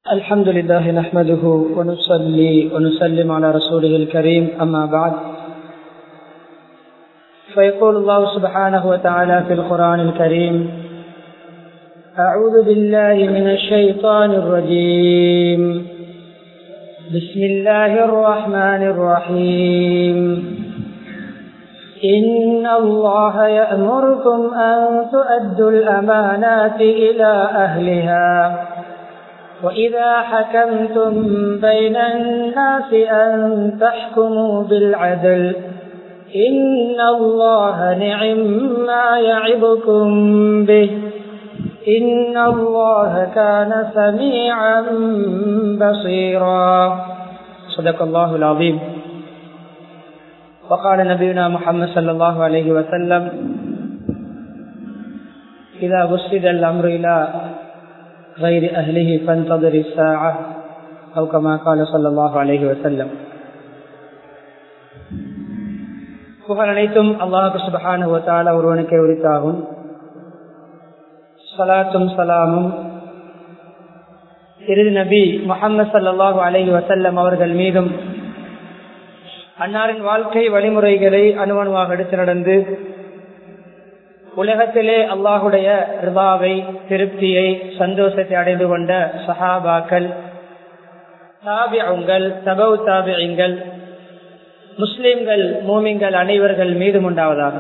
الحمد لله نحمده ونصلي ونسلم على رسوله الكريم أما بعد فيقول الله سبحانه وتعالى في القرآن الكريم أعوذ بالله من الشيطان الرجيم بسم الله الرحمن الرحيم إن الله يأمركم أن تؤدوا الأمانات إلى أهلها وإذا حكمتم بين الناس أن تحكموا بالعدل إن الله نعم ما يعظكم به إن الله كان سميعا بصيرا صدق الله العظيم وقال نبينا محمد صلى الله عليه وسلم إذا وسد الأمر إلى غير أهله فانتظر الساعة أو كما قال صلى الله عليه وسلم புகழ் அனைத்தும் அல்லாஹு சுபஹான ஒருவனுக்கே உரித்தாகும் சலாத்தும் சலாமும் இறுதி நபி முகமது சல்லாஹூ அலஹி வசல்லம் அவர்கள் மீதும் அன்னாரின் வாழ்க்கை வழிமுறைகளை அணுவணுவாக எடுத்து நடந்து உலகத்திலே அல்லாஹுடைய ரிபாவை திருப்தியை சந்தோஷத்தை அடைந்து கொண்ட சஹாபாக்கள் தாபியங்கள் தபவு தாபியங்கள் முஸ்லிம்கள் மூமிங்கள் அனைவர்கள் மீதும் உண்டாவதாக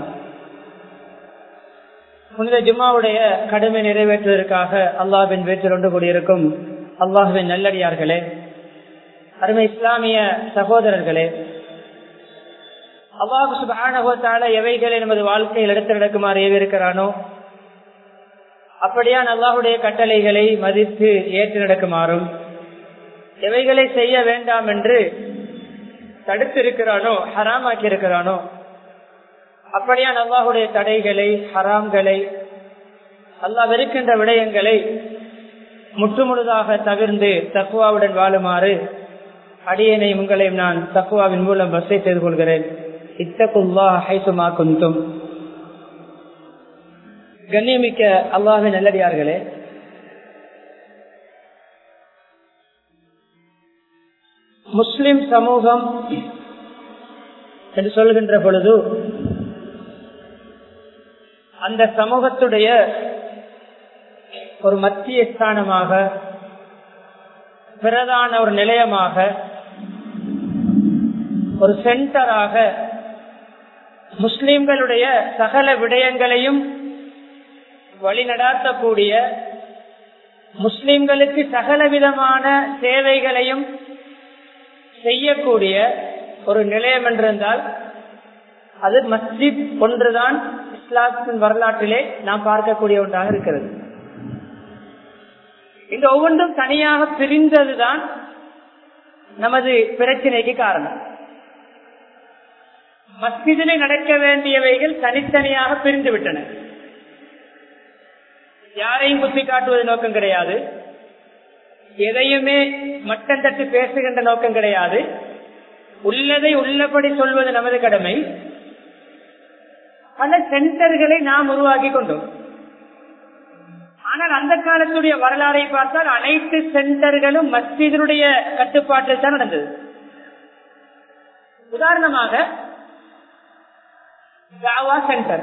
புனித ஜும்மாவுடைய கடமை நிறைவேற்றுவதற்காக அல்லாஹின் வீட்டில் ஒன்று கூடியிருக்கும் அல்லாஹுவின் நல்லடியார்களே அருமை இஸ்லாமிய சகோதரர்களே அல்லாஹு சுபான எவைகளை நமது வாழ்க்கையில் எடுத்து நடக்குமாறு ஏவிருக்கிறானோ அப்படியான் அல்லாஹுடைய கட்டளைகளை மதித்து ஏற்று நடக்குமாறும் எவைகளை செய்ய வேண்டாம் என்று தடுத்திருக்கிறானோ ஹராமாக்கி இருக்கிறானோ அப்படியான் அல்லாஹுடைய தடைகளை ஹராம்களை அல்லாஹ் வெறுக்கின்ற விடயங்களை முற்றுமுழுதாக தவிர்ந்து தக்குவாவுடன் வாழுமாறு அடியனை உங்களையும் நான் தக்குவாவின் மூலம் வசதி செய்து கொள்கிறேன் இத்தகுல்லா ஹைசுமா குந்தும் கண்ணியமிக்க அல்லாஹின் நல்லடியார்களே முஸ்லிம் சமூகம் என்று சொல்கின்ற பொழுது அந்த சமூகத்துடைய ஒரு மத்திய ஸ்தானமாக பிரதான ஒரு நிலையமாக ஒரு சென்டராக முஸ்லிம்களுடைய சகல விடயங்களையும் வழிநடாத்தக்கூடிய முஸ்லிம்களுக்கு சகல விதமான சேவைகளையும் செய்யக்கூடிய ஒரு நிலையம் என்றிருந்தால் அது மஸ்ஜித் ஒன்றுதான் இஸ்லாத்தின் வரலாற்றிலே நாம் பார்க்கக்கூடிய ஒன்றாக இருக்கிறது இந்த ஒவ்வொன்றும் தனியாக பிரிந்ததுதான் நமது பிரச்சனைக்கு காரணம் மஸ்ஜிதிலே நடக்க வேண்டியவைகள் தனித்தனியாக பிரிந்து விட்டன யாரையும் குத்தி காட்டுவது நோக்கம் கிடையாது எதையுமே மட்டம் தட்டு பேசுகின்ற நோக்கம் கிடையாது உள்ளதை உள்ளபடி சொல்வது நமது கடமை பல சென்டர்களை நாம் உருவாக்கி கொண்டோம் ஆனால் அந்த காலத்துடைய வரலாறை பார்த்தால் அனைத்து சென்டர்களும் மஸ்ஜிதனுடைய கட்டுப்பாட்டில் தான் நடந்தது உதாரணமாக தாவா சென்டர்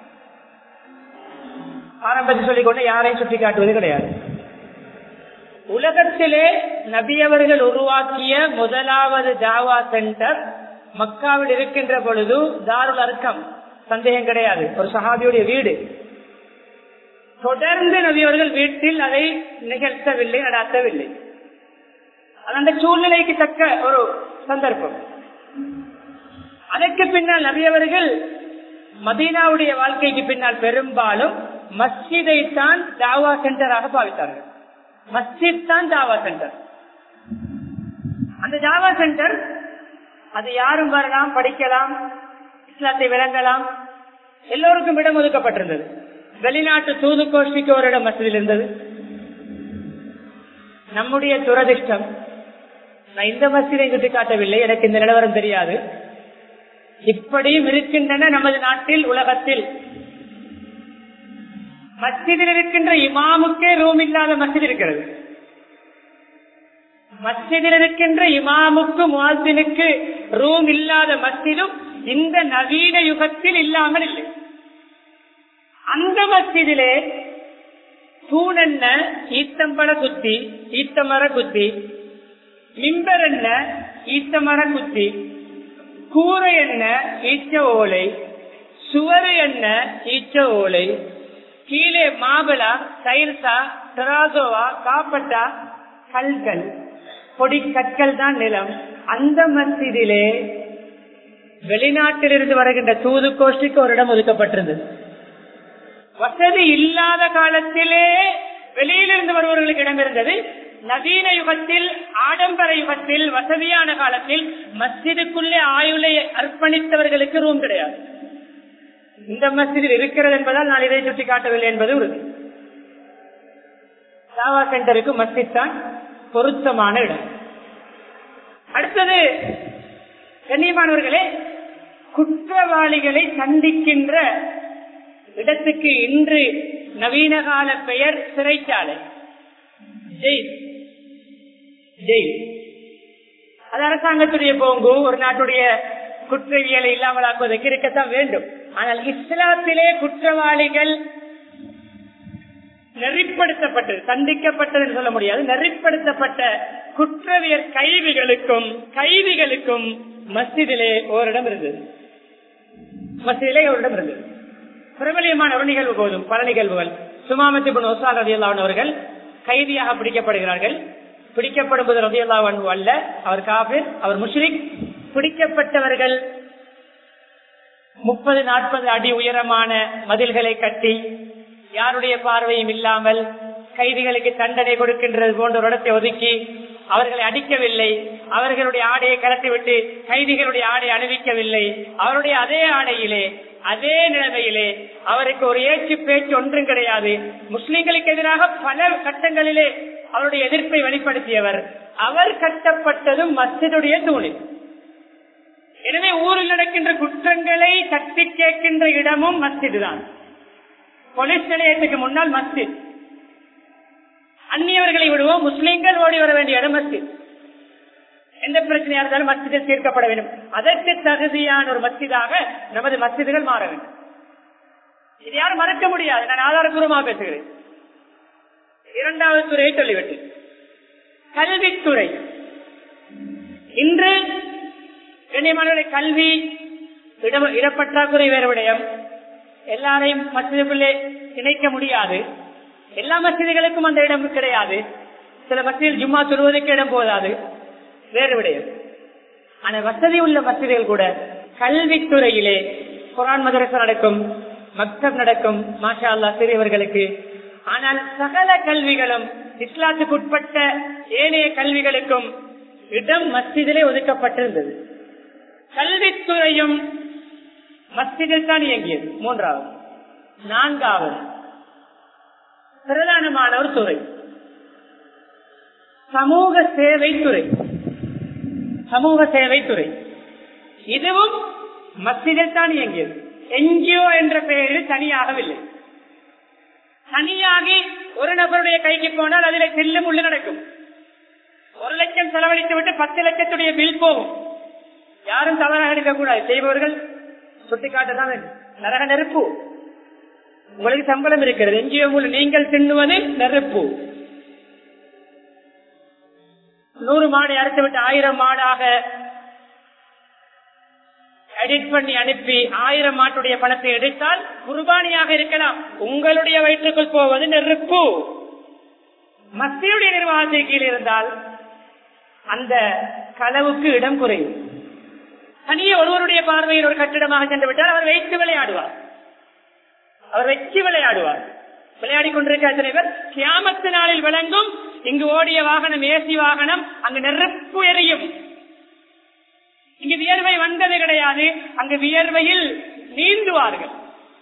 ஆரம்பத்தில் சொல்லிக்கொண்டு யாரையும் சுட்டி காட்டுவது கிடையாது உலகத்திலே நபியவர்கள் உருவாக்கிய முதலாவது தாவா சென்டர் மக்காவில் இருக்கின்ற பொழுது தாருல் அர்க்கம் சந்தேகம் கிடையாது ஒரு சஹாபியுடைய வீடு தொடர்ந்து நபியவர்கள் வீட்டில் அதை நிகழ்த்தவில்லை நடாத்தவில்லை அந்த சூழ்நிலைக்கு தக்க ஒரு சந்தர்ப்பம் அதற்கு பின்னால் நபியவர்கள் மதீனாவுடைய வாழ்க்கைக்கு பின்னால் பெரும்பாலும் மஸ்ஜிதை தான் தாவா சென்டராக பாவித்தார்கள் மஸ்ஜித் தான் தாவா சென்டர் அந்த தாவா சென்டர் அது யாரும் வரலாம் படிக்கலாம் இஸ்லாத்தை விளங்கலாம் எல்லோருக்கும் இடம் ஒதுக்கப்பட்டிருந்தது வெளிநாட்டு தூது கோஷ்டிக்கு ஒரு இடம் மசதியில் இருந்தது நம்முடைய துரதிர்ஷ்டம் நான் இந்த மசீதை சுட்டி காட்டவில்லை எனக்கு இந்த நிலவரம் தெரியாது இப்படியும் இருக்கின்றன நமது நாட்டில் உலகத்தில் மஸ்ஜிதில் இருக்கின்ற இமாமுக்கே ரூம் இல்லாத மஸ்ஜித் இருக்கிறது மஸ்ஜிதில் இருக்கின்ற இமாமுக்கு முவாசினுக்கு ரூம் இல்லாத மஸ்ஜிதும் இந்த நவீன யுகத்தில் இல்லாமல் இல்லை அந்த மஸ்ஜிதிலே தூண் என்ன ஈத்தம்பழ குத்தி ஈத்தமர குத்தி மிம்பர் என்ன ஈத்தமர குத்தி கூரை என்ன ஈச்ச ஓலை சுவரு என்ன ஈச்ச ஓலை கீழே மாபிளா டைல்ஸா டெராசோவா காப்பட்டா கல்கள் பொடி கற்கள் தான் நிலம் அந்த மஸ்ஜிதிலே வெளிநாட்டிலிருந்து வருகின்ற தூது கோஷ்டிக்கு ஒரு இடம் ஒதுக்கப்பட்டிருந்தது வசதி இல்லாத காலத்திலே வெளியிலிருந்து வருபவர்களுக்கு இடம் இருந்தது நவீன யுகத்தில் ஆடம்பர யுகத்தில் வசதியான காலத்தில் மஸ்ஜிதுக்குள்ளே ஆயுளை அர்ப்பணித்தவர்களுக்கு ரூம் கிடையாது இந்த மஸ்ஜிதில் இருக்கிறது என்பதால் நான் இதை சுட்டி காட்டவில்லை என்பது உறுதி தாவா சென்டருக்கு மஸ்ஜித் தான் பொருத்தமான இடம் அடுத்தது கண்ணியமானவர்களே குற்றவாளிகளை சந்திக்கின்ற இடத்துக்கு இன்று நவீன கால பெயர் சிறைச்சாலை ஜெயில் ஜெயில் அது அரசாங்கத்துடைய போங்கு ஒரு நாட்டுடைய குற்றவியலை இல்லாமலாக்குவதற்கு இருக்கத்தான் வேண்டும் ஆனால் இஸ்லாத்திலே குற்றவாளிகள் நெறிப்படுத்தப்பட்டது சந்திக்கப்பட்டது என்று சொல்ல முடியாது நெறிப்படுத்தப்பட்ட குற்றவியல் கைதிகளுக்கும் கைதிகளுக்கும் மஸ்ஜிதிலே ஓரிடம் இருந்தது மஸ்ஜிதிலே ஓரிடம் இருந்தது பிரபலியமான ஒரு நிகழ்வு போதும் பல நிகழ்வுகள் சுமாமத்தி ஒசால் ரதியல்லாவன் அவர்கள் கைதியாக பிடிக்கப்படுகிறார்கள் பிடிக்கப்படும் போது ரதியல்லாவன் அல்ல அவர் காபிர் அவர் முஷ்ரிக் பிடிக்கப்பட்டவர்கள் முப்பது நாற்பது அடி உயரமான மதில்களை கட்டி யாருடைய பார்வையும் இல்லாமல் கைதிகளுக்கு தண்டனை கொடுக்கின்றது போன்ற ஒரு இடத்தை ஒதுக்கி அவர்களை அடிக்கவில்லை அவர்களுடைய ஆடையை கலட்டிவிட்டு கைதிகளுடைய ஆடை அணிவிக்கவில்லை அவருடைய அதே ஆடையிலே அதே நிலைமையிலே அவருக்கு ஒரு ஏச்சு பேச்சு ஒன்றும் கிடையாது முஸ்லிம்களுக்கு எதிராக பல கட்டங்களிலே அவருடைய எதிர்ப்பை வெளிப்படுத்தியவர் அவர் கட்டப்பட்டதும் மஸ்ஜிதுடைய தூணில் எனவே ஊரில் நடக்கின்ற குற்றங்களை தட்டி கேட்கின்ற இடமும் மஸ்ஜிது தான் போலீஸ் நிலையத்துக்கு முன்னால் மஸ்ஜித் அந்நியவர்களை விடுவோம் முஸ்லிம்கள் ஓடி வர வேண்டிய இடம் மஸ்ஜித் எந்த பிரச்சனையா இருந்தாலும் மஸ்ஜிதில் தீர்க்கப்பட வேண்டும் அதற்கு தகுதியான ஒரு மஸ்ஜிதாக நமது மஸ்ஜிதுகள் மாற வேண்டும் இது யாரும் மறக்க முடியாது நான் ஆதாரபூர்வமாக பேசுகிறேன் இரண்டாவது துறையை சொல்லிவிட்டு கல்வித்துறை இன்று கண்ணியமான கல்வி இட- இடப்பற்றாக்குறை வேறு விடயம் எல்லாரையும் மசிதுக்குள்ளே இணைக்க முடியாது எல்லா மசிதிகளுக்கும் அந்த இடம் கிடையாது சில மசிதில் ஜும்மா சொல்வதற்கு இடம் போதாது வேறு விடயம் ஆனா வசதி உள்ள மசிதிகள் கூட கல்வித்துறையிலே குரான் மதரசா நடக்கும் மக்தப் நடக்கும் மாஷா அல்லா சிறியவர்களுக்கு ஆனால் சகல கல்விகளும் இஸ்லாத்துக்கு உட்பட்ட ஏனைய கல்விகளுக்கும் இடம் மஸ்ஜிதிலே ஒதுக்கப்பட்டிருந்தது கல்வித்துறையும் மஸ்ஜிதில் தான் இயங்கியது மூன்றாவது நான்காவது பிரதானமான ஒரு துறை சமூக சேவை துறை சமூக சேவை துறை இதுவும் மஸ்ஜிதில் தான் இயங்கியது என்ஜிஓ என்ற பெயரில் தனியாகவில்லை தனியாகி ஒரு நபருடைய கைக்கு போனால் அதில் செல்லும் உள்ள நடக்கும் ஒரு லட்சம் செலவழித்து விட்டு பத்து லட்சத்துடைய பில் போகும் யாரும் தவறாக எடுக்கக்கூடாது செய்பவர்கள் சுட்டிக்காட்டதான் வேண்டும் நரக நெருப்பு உங்களுக்கு சம்பளம் இருக்கிறது என்ஜிஓ மூலம் நீங்கள் தின்னுவது நெருப்பு நூறு மாடு அறுத்து விட்டு ஆயிரம் மாடாக எடிட் பண்ணி அனுப்பி ஆயிரம் மாட்டுடைய பணத்தை எடுத்தால் குர்பானியாக இருக்கலாம் உங்களுடைய வயிற்றுக்குள் போவது நெருப்பு மத்தியுடைய நிர்வாகத்தை கீழ் இருந்தால் அந்த களவுக்கு இடம் குறையும் தனியே ஒருவருடைய பார்வையில் ஒரு கட்டிடமாக சென்று விட்டால் அவர் வைத்து விளையாடுவார் அவர் வச்சு விளையாடுவார் விளையாடி கொண்டிருக்க எத்தனை பேர் கியாமத்து நாளில் விளங்கும் இங்கு ஓடிய வாகனம் ஏசி வாகனம் அங்கு நெருப்பு எரியும் இங்கு வியர்வை வந்தது கிடையாது அங்கு வியர்வையில் நீந்துவார்கள்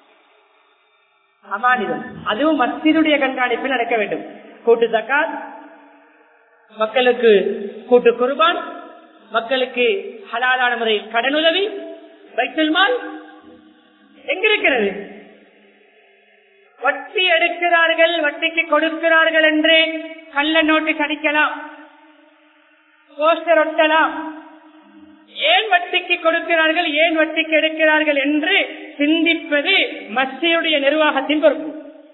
அமானிதம் அதுவும் மஸ்ஜிதுடைய கண்காணிப்பில் நடக்க வேண்டும் கூட்டு தக்காத் மக்களுக்கு கூட்டு குர்பான் மக்களுக்கு ஹலாலான முறையில் கடனுதவி பைத்துல் மால் எங்க இருக்கிறது வட்டி எடுக்கிறார்கள் வட்டிக்கு கொடுக்கிறார்கள் என்று கள்ள நோட்டு கணிக்கலாம் போஸ்டர் ஒட்டலாம் ஏன் வட்டிக்கு கொடுக்கிறார்கள் ஏன் வட்டிக்கு எடுக்கிறார்கள் என்று சிந்திப்பது மத்தியுடைய நிர்வாகத்தின் பொறுப்பு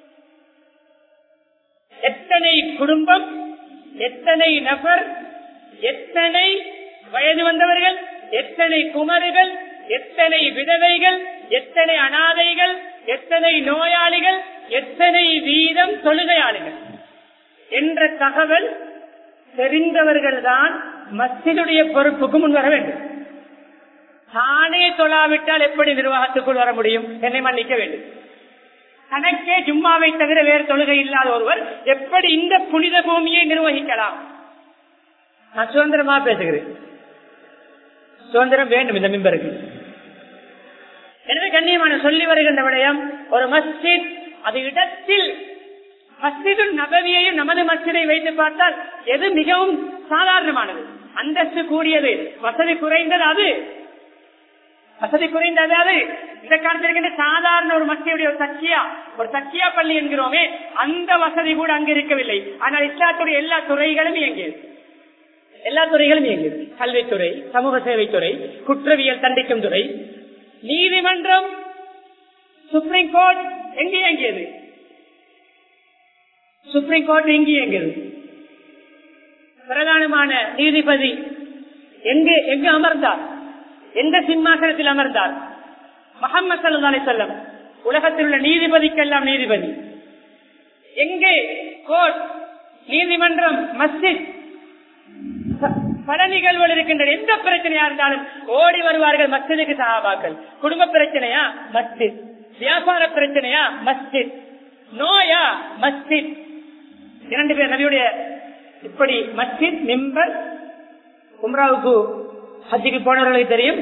எத்தனை குடும்பம் எத்தனை நபர் எத்தனை வயது வந்தவர்கள் எத்தனை குமரிகள் எத்தனை விதவைகள் எத்தனை அனாதைகள் எத்தனை நோயாளிகள் எத்தனை வீதம் தொழுகையாளிகள் என்ற தகவல் தெரிந்தவர்கள் தான் மஸ்ஜிதுடைய பொறுப்புக்கு முன் வர வேண்டும் தானே தொழாவிட்டால் எப்படி நிர்வாகத்துக்குள் வர முடியும் என்னை மன்னிக்க வேண்டும் தனக்கே ஜும்மாவை தவிர வேறு தொழுகை இல்லாத ஒருவர் எப்படி இந்த புனித பூமியை நிர்வகிக்கலாம் நான் சுதந்திரமா பேசுகிறேன் சுதந்திரம் வேண்டும் இந்த மிம்பருக்கு எனவே கண்ணியமான சொல்லி வருகின்ற விடயம் ஒரு மஸ்ஜித் அது இடத்தில் மஸ்ஜிது நபவியையும் நமது மஸ்ஜிதை வைத்து பார்த்தால் எது மிகவும் சாதாரணமானது அந்தஸ்து கூடியது வசதி குறைந்தது அது வசதி குறைந்தது அது இந்த காலத்தில் இருக்கின்ற சாதாரண ஒரு மஸ்ஜியுடைய ஒரு சக்கியா ஒரு சக்கியா பள்ளி என்கிறோமே அந்த வசதி கூட அங்கு இருக்கவில்லை ஆனால் இஸ்லாத்துடைய எல்லா துறைகளும் இயங்கியது எல்லா துறைகளும் இயங்கியது கல்வித்துறை சமூக சேவைத்துறை குற்றவியல் தண்டிக்கும் துறை நீதிமன்றம் சுப்ரீம் கோர்ட் எங்கே இயங்கியது சுப்ரீம் கோர்ட் எங்கே இயங்கியது பிரதானமான நீதிபதி எங்கு எங்கு அமர்ந்தார் எந்த சிம்மாசனத்தில் அமர்ந்தார் முகமது சல்லா செல்லம் உலகத்தில் உள்ள நீதிபதிக்கெல்லாம் நீதிபதி எங்கே கோர்ட் நீதிமன்றம் மஸ்ஜித் பல நிகழ்வுகள் இருக்கின்றன எந்த பிரச்சனையா இருந்தாலும் ஓடி வருவார்கள் மஸ்ஜிதுக்கு சகாபாக்கள் குடும்ப பிரச்சனையா மஸ்ஜித் வியாபார பிரச்சனையா மஸ்ஜித் நோயா மஸ்ஜித் இரண்டு பேர் நபியுடைய இப்படி மஸ்ஜித் மிம்பர் உம்ராவுக்கு ஹஜ்ஜுக்கு போனவர்களுக்கு தெரியும்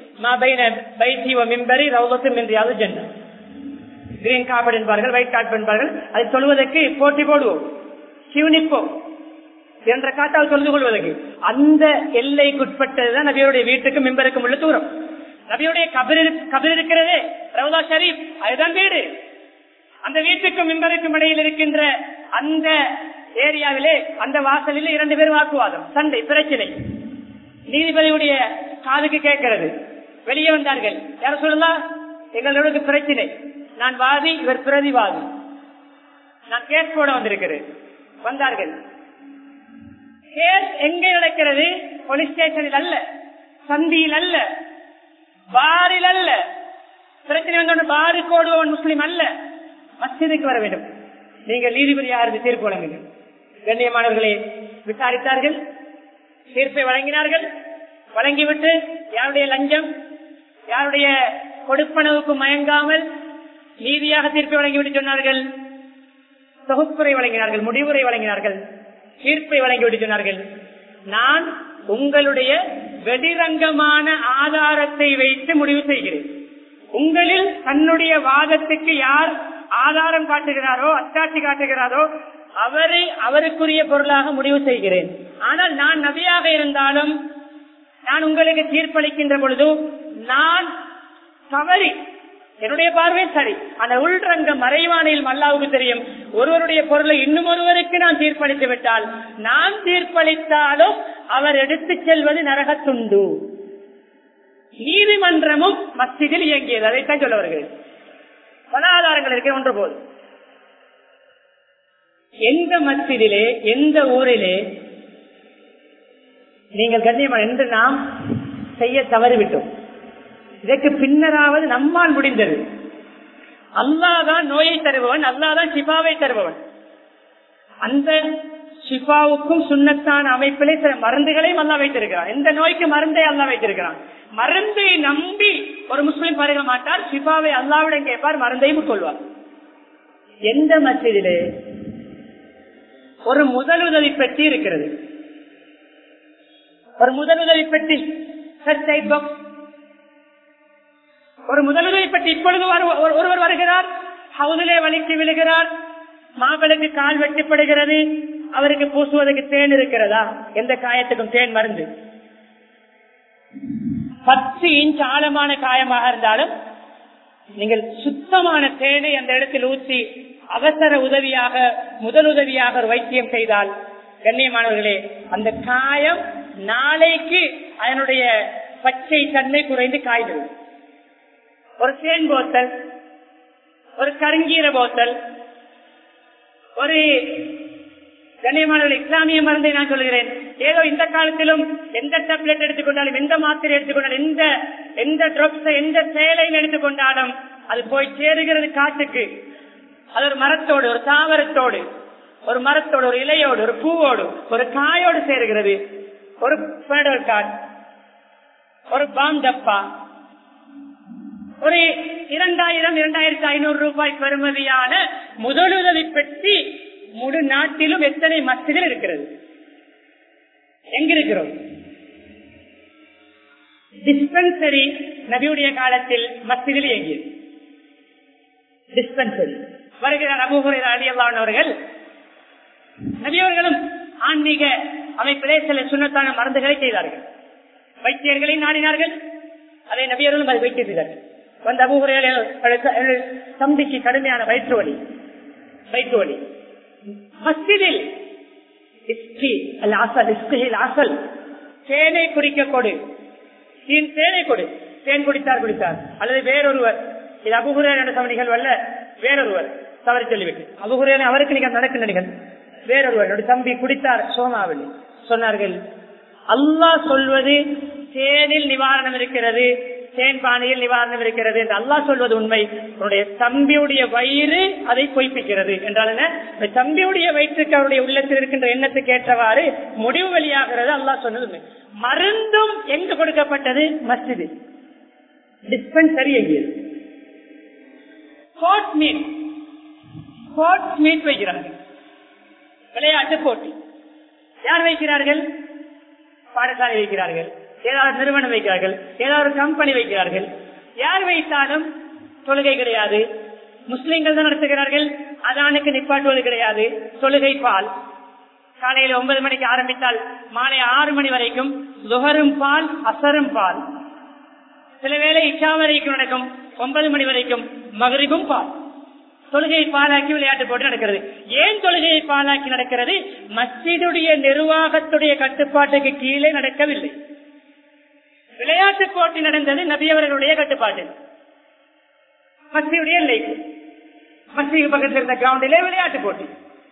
மிம்பரி ரவுதத்தும் என்றாவது ஜென்னம் கிரீன் கார்பெட் என்பார்கள் ஒயிட் கார்பெட் என்பார்கள் அதை சொல்வதற்கு போட்டி போடுவோம் சிவனிப்போம் என்ற காட்டால் தொழுது கொள்வதற்கு அந்த எல்லைக்குட்பட்டதுதான் நபியுடைய வீட்டுக்கு மிம்பருக்கும் உள்ள தூரம் நபியுடைய கபிர் கபிர் இருக்கிறதே ரவுதா ஷரீப் அதுதான் வீடு அந்த வீட்டுக்கும் மிம்பருக்கும் இடையில் இருக்கின்ற அந்த ஏரியாவிலே அந்த வாசலில் இரண்டு பேர் வாக்குவாதம் சண்டை பிரச்சனை நீதிபதியுடைய காதுக்கு கேட்கிறது வெளியே வந்தார்கள் யார சொல்லலாம் எங்களோட பிரச்சனை நான் வாதி இவர் பிரதிவாதி நான் கேஸ் போட வந்திருக்கிறேன் வந்தார்கள் கேஸ் எங்க நடக்கிறது போலீஸ் ஸ்டேஷனில் அல்ல சந்தியில் அல்ல பாரில் அல்ல பிரச்சனை வந்தோட பாரு கோடுவன் முஸ்லீம் அல்ல மஸ்ஜிதுக்கு வர வேண்டும் நீங்கள் நீதிபதியாக இருந்து தீர்ப்பு வழங்குங்க கண்ணியமானவர்களை விசாரித்தார்கள் தீர்ப்பை வழங்கினார்கள் வழங்கிவிட்டு யாருடைய லஞ்சம் யாருடைய கொடுப்பனவுக்கு மயங்காமல் நீதியாக தீர்ப்பை வழங்கிவிட்டு சொன்னார்கள் தொகுப்புரை வழங்கினார்கள் முடிவுரை வழங்கினார்கள் தீர்ப்பை வழங்கிவிட்டு சொன்னார்கள் நான் உங்களுடைய வெடிரங்கமான ஆதாரத்தை வைத்து முடிவு செய்கிறேன் உங்களில் தன்னுடைய வாதத்துக்கு யார் ஆதாரம் காட்டுகிறாரோ அத்தாட்சி காட்டுகிறாரோ அவரை அவருக்குரிய பொருளாக முடிவு செய்கிறேன் ஆனால் நான் நபியாக இருந்தாலும் நான் உங்களுக்கு தீர்ப்பளிக்கின்ற பொழுது நான் தவறி என்னுடைய பார்வை சரி அந்த உள்ரங்க மறைவானையில் மல்லாவுக்கு தெரியும் ஒருவருடைய பொருளை இன்னும் ஒருவருக்கு நான் தீர்ப்பளித்து விட்டால் நான் தீர்ப்பளித்தாலும் அவர் எடுத்துச் செல்வது நரகத்துண்டு நீதிமன்றமும் மஸ்ஜிதில் இயங்கியது அதைத்தான் சொல்ல வருகிறேன் பல ஆதாரங்கள் இருக்க ஒன்று போது எந்த மஸ்ஜிதிலே எந்த ஊரிலே நீங்கள் கண்ணியமான என்று நாம் செய்ய தவறிவிட்டோம் இதற்கு பின்னராவது நம்மால் முடிந்தது அல்லாதான் நோயை தருபவன் அல்லாதான் சிபாவை தருபவன் அந்த ஷிஃபாவுக்கும் சுண்ணத்தான அமைப்பிலே சில மருந்துகளையும் அல்லா வைத்திருக்கிறான் எந்த நோய்க்கு மருந்தை அல்லா வைத்திருக்கிறான் மருந்தை நம்பி ஒரு முஸ்லீம் பருக மாட்டார் ஷிஃபாவை அல்லாவிடம் கேட்பார் மருந்தையும் கொள்வார் எந்த மசிதிலே ஒரு முதலுதவி பெட்டி இருக்கிறது ஒரு முதலுதவி பெட்டி ஒரு முதலுதவி பெட்டி இப்பொழுது ஒருவர் வருகிறார் ஹவுதிலே வலிக்கு விழுகிறார் மாக்களுக்கு கால் வெட்டிப்படுகிறது அவருக்கு பூசுவதற்கு தேன் இருக்கிறதா எந்த காயத்துக்கும் தேன் மருந்து பத்து இன்ச் ஆழமான காயமாக இருந்தாலும் நீங்கள் சுத்தமான தேனை அந்த இடத்தில் ஊற்றி அவசர உதவியாக முதல் உதவியாக ஒரு வைத்தியம் செய்தால் கண்ணியமானவர்களே அந்த காயம் நாளைக்கு அதனுடைய பச்சை தன்மை குறைந்து காய்ந்தது ஒரு தேன் போத்தல் ஒரு கருங்கீர போத்தல் ஒரு கண்ணியமானவர்கள் இஸ்லாமிய மருந்தை நான் சொல்கிறேன் ஏதோ இந்த காலத்திலும் எந்த டேப்லெட் எடுத்துக்கொண்டாலும் எந்த மாத்திரை எடுத்துக்கொண்டாலும் எந்த எந்த ட்ரப்ஸ் எந்த சேலையில் எடுத்துக்கொண்டாலும் அது போய் சேருகிறது காட்டுக்கு அது ஒரு மரத்தோடு ஒரு தாவரத்தோடு ஒரு மரத்தோடு ஒரு இலையோடு ஒரு பூவோடு ஒரு காயோடு சேருகிறது ஒரு பெடல் காட் ஒரு பாந்தப்பா ஒரு இரண்டாயிரம் இரண்டாயிரத்தி ஐநூறு ரூபாய் பெறுமதியான முதலுதவி பெட்டி முழு நாட்டிலும் எத்தனை மஸ்திகள் இருக்கிறது எங்க இருக்கிறோம் டிஸ்பென்சரி நபியுடைய காலத்தில் மஸ்திகள் இயங்கியது டிஸ்பென்சரி வருகிறார் அபுகுரையர் அலியல்லான் அவர்கள் நபியவர்களும் ஆன்மீக அமைப்பிலே சில சுண்ணத்தான மருந்துகளை செய்தார்கள் வைத்தியர்களை நாடினார்கள் அதை நபியர்களும் அதை வைத்திய செய்தார்கள் வந்த அபுகுரையர் தம்பிக்கு கடுமையான வயிற்று வலி வயிற்று வலி மஸ்ஜிதில் அசல் தேனை குடிக்க கொடு தேனை கொடு தேன் குடித்தார் குடித்தார் அல்லது வேறொருவர் இது அபுகுரேன் என்ற நிகழ்வு அல்ல வேறொருவர் தவறு சொல்லிவிட்டு அபுகுரேன் அவருக்கு நீங்கள் நடக்கின்ற நிகழ்வு வேறொருவர் என்னுடைய தம்பி குடித்தார் சோமாவளி சொன்னார்கள் அல்லாஹ் சொல்வது தேனில் நிவாரணம் இருக்கிறது தேன் பானையில் நிவாரணம் இருக்கிறது என்று அல்லாஹ் சொல்வது உண்மை உன்னுடைய தம்பியுடைய வயிறு அதை பொய்ப்பிக்கிறது என்றால் என்ன தம்பியுடைய வயிற்றுக்கு அவருடைய உள்ளத்தில் இருக்கின்ற எண்ணத்துக்கு ஏற்றவாறு முடிவு வெளியாகிறது அல்லாஹ் சொன்னது உண்மை மருந்தும் எங்கு கொடுக்கப்பட்டது மஸ்ஜிது டிஸ்பென்சரி எங்கியது கோட் மீட் கோட் மீட் வைக்கிறார்கள் விளையாட்டு போட்டி யார் வைக்கிறார்கள் பாடசாலை வைக்கிறார்கள் ஏதாவது நிறுவனம் வைக்கிறார்கள் ஏதாவது கம்பெனி வைக்கிறார்கள் யார் வைத்தாலும் தொழுகை கிடையாது முஸ்லிம்கள் தான் நடத்துகிறார்கள் அதானுக்கு நிப்பாட்டுவது கிடையாது தொழுகை பால் காலையில் ஒன்பது மணிக்கு ஆரம்பித்தால் மாலை ஆறு மணி வரைக்கும் துகரும் பால் அசரும் பால் சில வேளை இச்சா வரைக்கும் நடக்கும் ஒன்பது மணி வரைக்கும் மகரிபும் பால் தொழுகையை பாலாக்கி விளையாட்டு போட்டு நடக்கிறது ஏன் தொழுகையை பாலாக்கி நடக்கிறது மஸ்ஜிதுடைய நிர்வாகத்துடைய கட்டுப்பாட்டுக்கு கீழே நடக்கவில்லை விளையாட்டு போட்டி நடந்தது நபியவர்களுடைய கட்டுப்பாட்டு மஸ்ஜியுடைய எல்லைக்கு மஸ்ஜிது பக்கத்தில் இருந்த கிரவுண்டிலே விளையாட்டு போட்டி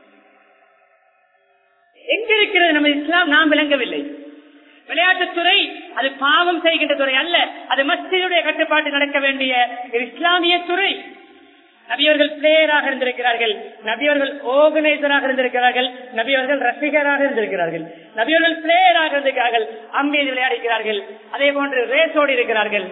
எங்க இருக்கிறது நம்ம இஸ்லாம் நாம் விளங்கவில்லை விளையாட்டுத்துறை அது பாவம் செய்கின்ற துறை அல்ல அது மஸ்ஜிதுடைய கட்டுப்பாட்டு நடக்க வேண்டிய இஸ்லாமிய துறை நபியவர்கள் பிளேயராக இருந்திருக்கிறார்கள் நபியவர்கள் ஆர்கனைசராக இருந்திருக்கிறார்கள் நபியவர்கள் ரசிகராக இருந்திருக்கிறார்கள் நபியவர்கள் பிளேயராக இருந்திருக்கிறார்கள் அம்பீது விளையாடுகிறார்கள் அதே போன்று ரேஸோடு இருக்கிறார்கள்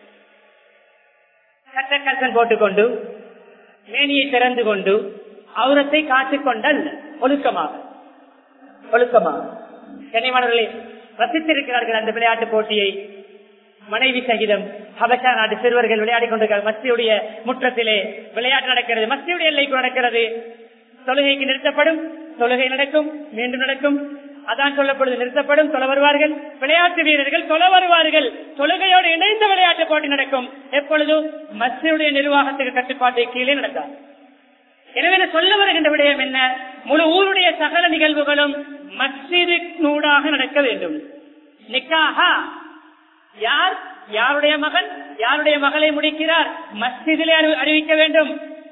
கட்டக்கல்சன் போட்டுக்கொண்டு மேனியை திறந்து கொண்டு அவுரத்தை காத்துக்கொண்டல் ஒழுக்கமாக ஒழுக்கமாக கனிமணர்களே ரசித்திருக்கிறார்கள் அந்த விளையாட்டு போட்டியை மனைவி சகிதம் ஹபஷா நாட்டு சிறுவர்கள் விளையாடி கொண்டிருக்கிறார் மஸ்தியுடைய முற்றத்திலே விளையாட்டு நடக்கிறது மஸ்தியுடைய எல்லைக்கு நடக்கிறது தொழுகைக்கு நிறுத்தப்படும் தொழுகை நடக்கும் மீண்டும் நடக்கும் அதான் சொல்லப்படுது நிறுத்தப்படும் தொலை வருவார்கள் விளையாட்டு வீரர்கள் தொலை வருவார்கள் தொழுகையோடு இணைந்த விளையாட்டு போட்டி நடக்கும் எப்பொழுதும் மஸ்தியுடைய நிர்வாகத்துக்கு கட்டுப்பாட்டை கீழே நடந்தார் எனவே சொல்ல வருகின்ற விடயம் என்ன முழு ஊருடைய சகல நிகழ்வுகளும் மஸ்ஜிது நூடாக நடக்க வேண்டும் நிக்காஹா யார் யாருடைய மகன் யாருடைய மகளை முடிக்கிறார் மஸ்ஜிதிலே அறிவிக்க வேண்டும்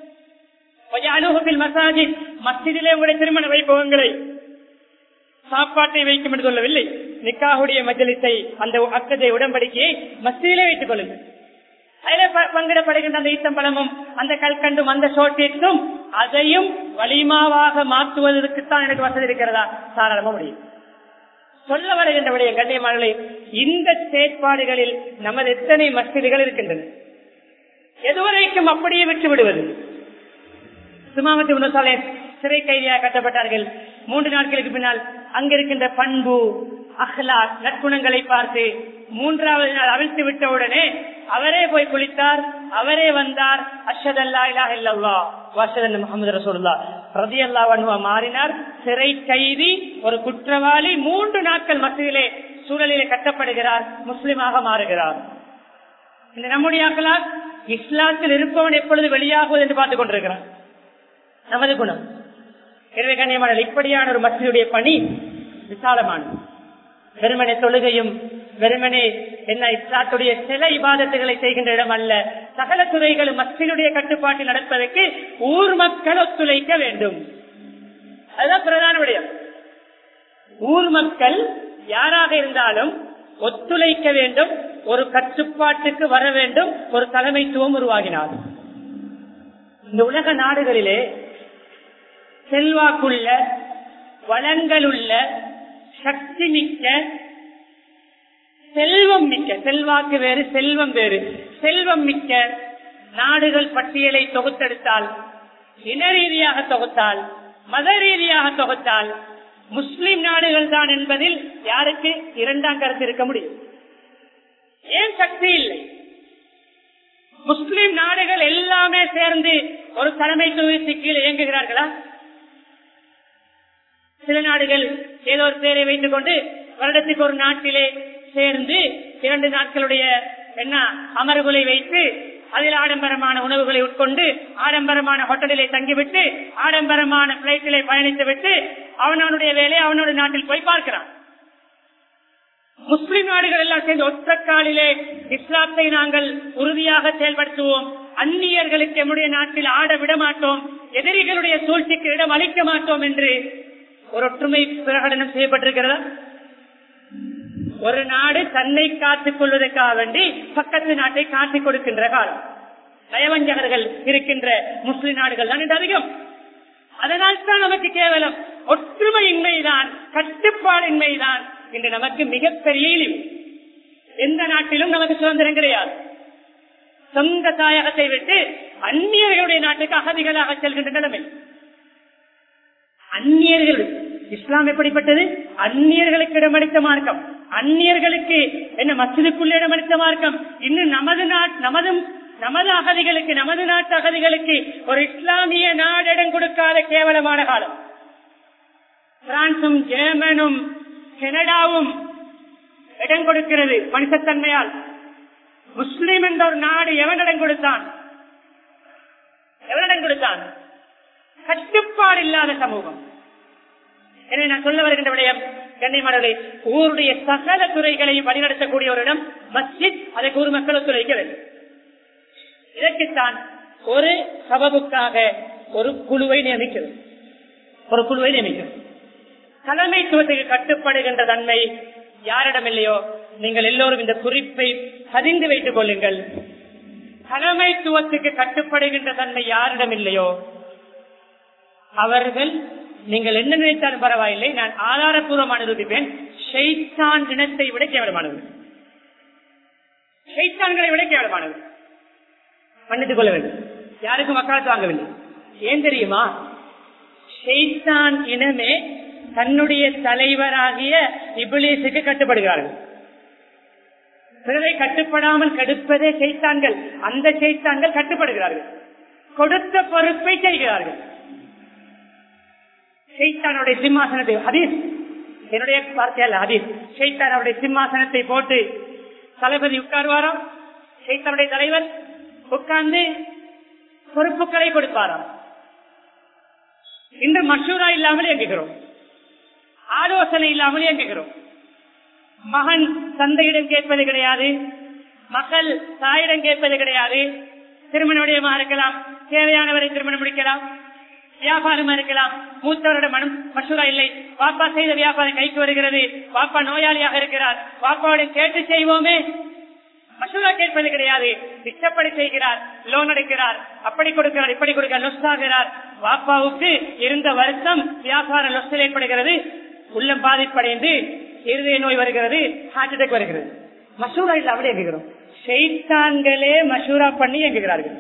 மசாஜித் மஸ்ஜிதிலே உங்களுடைய திருமண வைபவங்களை சாப்பாட்டை வைக்கும் என்று சொல்லவில்லை நிக்காவுடைய மஜலித்தை அந்த அக்கதை உடன்படிக்கையை மஸ்ஜிதிலே வைத்துக் கொள்ளுங்கள் அதில் பங்கிடப்படுகின்ற அந்த ஈத்தம்பழமும் அந்த கல்கண்டும் அந்த சோட்டிற்கும் அதையும் வலிமாவாக மாற்றுவதற்குத்தான் எனக்கு வசதி இருக்கிறதா தாராளமா முடியும் சொல்ல வருகின்ற விடைய கண்ணியமானே இந்த செயற்பாடுகளில் நமது எத்தனை மஸ்ஜிதுகள் இருக்கின்றன எதுவரைக்கும் அப்படியே விட்டு விடுவது சுமாமத்தி உணசாலே சிறை கைதியாக கட்டப்பட்டார்கள் மூன்று நாட்களுக்கு பின்னால் அங்கிருக்கின்ற பண்பு அஹ்லா நற்குணங்களை பார்த்து மூன்றாவது நாள் அவிழ்த்து விட்ட உடனே அவரே போய் குளித்தார் அவரே வந்தார் அஷத் அல்லா இலா இல்லல்லா வஷத் முகமது ரசூல்லா ரதி அல்லா வன்வா மாறினார் சிறை கைதி ஒரு குற்றவாளி மூன்று நாட்கள் மத்தியிலே சூழலிலே கட்டப்படுகிறார் முஸ்லிமாக மாறுகிறார் இந்த நம்முடைய அகலாக் இஸ்லாத்தில் இருப்பவன் எப்பொழுது வெளியாகுவது என்று பார்த்துக் கொண்டிருக்கிறான் நமது குணம் எனவே கண்ணியமான இப்படியான ஒரு மசிதுடைய பணி விசாலமானது வெறுமனே தொழுகையும் வெறுமனே என்ன இஸ்லாத்துடைய சில இபாதத்துகளை செய்கின்ற இடம் அல்ல சகல துறைகளும் மஸ்தினுடைய கட்டுப்பாட்டில் நடப்பதற்கு ஊர் மக்கள் ஒத்துழைக்க வேண்டும் அதுதான் பிரதான விடயம் ஊர் மக்கள் யாராக இருந்தாலும் ஒத்துழைக்க வேண்டும் ஒரு கட்டுப்பாட்டுக்கு வர வேண்டும் ஒரு தலைமைத்துவம் உருவாகினார் இந்த உலக நாடுகளிலே செல்வாக்குள்ள வளங்களுள்ள சக்தி மிக்க செல்வம் மிக்க செல்வாக்கு வேறு செல்வம் வேறு செல்வம் மிக்க நாடுகள் பட்டியலை தொகுத்தெடுத்தால் இன ரீதியாக தொகுத்தால் மத ரீதியாக தொகுத்தால் முஸ்லிம் நாடுகள் தான் என்பதில் யாருக்கு இரண்டாம் கருத்து இருக்க முடியும் ஏன் சக்தி இல்லை முஸ்லிம் நாடுகள் எல்லாமே சேர்ந்து ஒரு தலைமைத்துவத்துக்கு கீழே இயங்குகிறார்களா சில நாடுகள் ஏதோ ஒரு பேரை வைத்துக் கொண்டு வருடத்துக்கு ஒரு நாட்டிலே சேர்ந்து இரண்டு நாட்களுடைய என்ன அமர்வுகளை வைத்து அதில் ஆடம்பரமான உணவுகளை உட்கொண்டு ஆடம்பரமான ஹோட்டலிலே தங்கிவிட்டு ஆடம்பரமான பிளைட்டிலே பயணித்து விட்டு அவனவனுடைய வேலையை அவனோட நாட்டில் போய் பார்க்கிறான் முஸ்லிம் நாடுகள் எல்லாம் சேர்ந்து ஒற்ற காலிலே இஸ்லாத்தை நாங்கள் உறுதியாக செயல்படுத்துவோம் அந்நியர்களுக்கு நம்முடைய நாட்டில் ஆட விட மாட்டோம் எதிரிகளுடைய சூழ்ச்சிக்கு இடம் அளிக்க மாட்டோம் என்று ஒரு ஒற்றுமை பிரகடனம் செய்யப்பட்டிருக்கிறதா ஒரு நாடு தன்னை காத்துக் கொள்வதற்காக வேண்டி பக்கத்து நாட்டை காட்டிக் கொடுக்கின்ற காலம் நயவஞ்சகர்கள் இருக்கின்ற முஸ்லிம் நாடுகள் தான் இது அதிகம் அதனால் தான் நமக்கு கேவலம் ஒற்றுமையின்மைதான் கட்டுப்பாடின்மைதான் இன்று நமக்கு மிகப்பெரிய இழிவு எந்த நாட்டிலும் நமக்கு சுதந்திரம் கிடையாது சொந்த தாயகத்தை விட்டு அந்நியர்களுடைய நாட்டுக்கு அகதிகளாக செல்கின்ற நிலைமை அந்நியர்கள் இஸ்லாம் எப்படிப்பட்டது அந்நியர்களுக்கு இடமளித்த மார்க்கம் அந்நியர்களுக்கு என்ன மசிதுக்குள்ள இடமளித்த மார்க்கம் இன்னும் நமது நாட் நமது நமது அகதிகளுக்கு நமது நாட்டு அகதிகளுக்கு ஒரு இஸ்லாமிய நாடிடம் கொடுக்காத கேவலமான காலம் பிரான்சும் ஜெர்மனும் கனடாவும் இடம் கொடுக்கிறது மனுஷத்தன்மையால் முஸ்லிம் என்ற ஒரு நாடு எவனிடம் கொடுத்தான் எவனிடம் கொடுத்தான் கட்டுப்பாடு இல்லாத சமூகம் எனவே நான் சொல்ல வருகின்ற விடயம் கண்ணியமானவர்களே ஊருடைய சகல துறைகளையும் வழிநடத்தக்கூடிய ஒரு இடம் மஸ்ஜித் அதற்கு ஊர் மக்கள் ஒத்துழைக்க வேண்டும் இதற்குத்தான் ஒரு சபபுக்காக ஒரு குழுவை நியமிக்கிறது ஒரு குழுவை நியமிக்கிறது தலைமைத்துவத்துக்கு கட்டுப்படுகின்ற தன்மை யாரிடம் இல்லையோ நீங்கள் எல்லோரும் இந்த குறிப்பை பதிந்து வைத்துக் கொள்ளுங்கள் தலைமைத்துவத்துக்கு கட்டுப்படுகின்ற தன்மை யாரிடம் இல்லையோ அவர்கள் நீங்கள் என்ன நினைத்தாலும் பரவாயில்லை நான் ஆதாரபூர்வமான நிரூபிப்பேன் ஷைத்தான் இனத்தை விட கேவலமானது ஷைத்தான்களை விட கேவலமானது மன்னித்துக் கொள்ள வேண்டும் யாருக்கும் மக்காலத்து வாங்கவில்லை ஏன் தெரியுமா ஷைத்தான் இனமே தன்னுடைய தலைவராகிய இபிலேசுக்கு கட்டுப்படுகிறார்கள் பிறரை கட்டுப்படாமல் கெடுப்பதே செய்தான்கள் அந்த செய்தான்கள் கட்டுப்படுகிறார்கள் கொடுத்த பொறுப்பை செய்கிறார்கள் ஷைத்தானுடைய சிம்மாசனத்தை ஹதீஸ் என்னுடைய வார்த்தையல்ல ஹதீஸ் ஷைத்தானுடைய சிம்மாசனத்தை போட்டு தளபதி உட்காருவாராம் ஷைத்தானுடைய தலைவர் உட்கார்ந்து பொறுப்புகளை கொடுப்பாராம் இன்று மஷூரா இல்லாமல் இயங்குகிறோம் ஆலோசனை இல்லாமல் இயங்குகிறோம் மகன் தந்தையிடம் கேட்பது கிடையாது மகள் தாயிடம் கேட்பது கிடையாது திருமண விடயமா இருக்கலாம் தேவையானவரை திருமணம் முடிக்கலாம் வியாபாரமா இருக்கலாம் மூத்தவரோட மனம் மசூரா இல்லை பாப்பா செய்த வியாபாரம் கைக்கு வருகிறது பாப்பா நோயாளியாக இருக்கிறார் பாப்பாவோட கேட்டு செய்வோமே மசூரா கேட்பது கிடையாது இஷ்டப்படி செய்கிறார் லோன் எடுக்கிறார் அப்படி கொடுக்கிறார் இப்படி கொடுக்கிறார் லொஸ் ஆகிறார் பாப்பாவுக்கு இருந்த வருஷம் வியாபார லொஸ்டில் ஏற்படுகிறது உள்ளம் பாதிப்படைந்து இருதய நோய் வருகிறது ஹார்ட் அட்டாக் வருகிறது மசூரா இல்ல அப்படி எங்குகிறோம் செய்தான்களே மசூரா பண்ணி எங்குகிறார்கள்